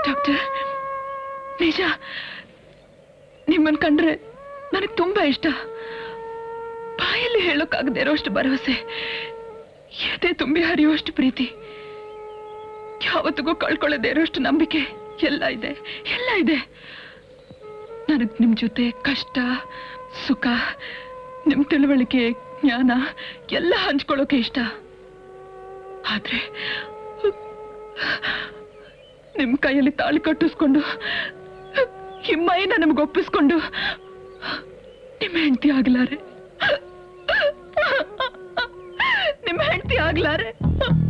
doctor ನಿಜ ನಿಮ್ಮನ್ ಕಂಡ್ರೆ ನನಗೆ ತುಂಬಾ ಇಷ್ಟ ಬಾಯಲ್ಲಿ ಹೇಳೋಕ್ಕಾಗದೇ ಇರೋಷ್ಟು ಭರವಸೆ ಎದೆ ತುಂಬಿ ಹರಿಯುವಷ್ಟು ಪ್ರೀತಿ ಯಾವತ್ತಿಗೂ ಕಳ್ಕೊಳ್ಳದೆ ಇರೋಷ್ಟು ನಂಬಿಕೆ ಎಲ್ಲ ಇದೆ ಎಲ್ಲ ಇದೆ ನನಗ್ ನಿಮ್ ಜೊತೆ ಕಷ್ಟ ಸುಖ ನಿಮ್ ತಿಳುವಳಿಕೆ ಜ್ಞಾನ ಎಲ್ಲ ಹಂಚ್ಕೊಳ್ಳೋಕೆ ಇಷ್ಟ ಆದ್ರೆ ನಿಮ್ ಕೈಯಲ್ಲಿ ತಾಳಿ ಕಟ್ಟಿಸ್ಕೊಂಡು ಈ ಮೈನ ನಮ್ಗೆ ಒಪ್ಪಿಸ್ಕೊಂಡು ನಿಮ್ಮ ಹೆಂಡತಿ ಆಗ್ಲಾರೆ ನಿಮ್ಮ ಹೆಂಡತಿ ಆಗ್ಲಾರೆ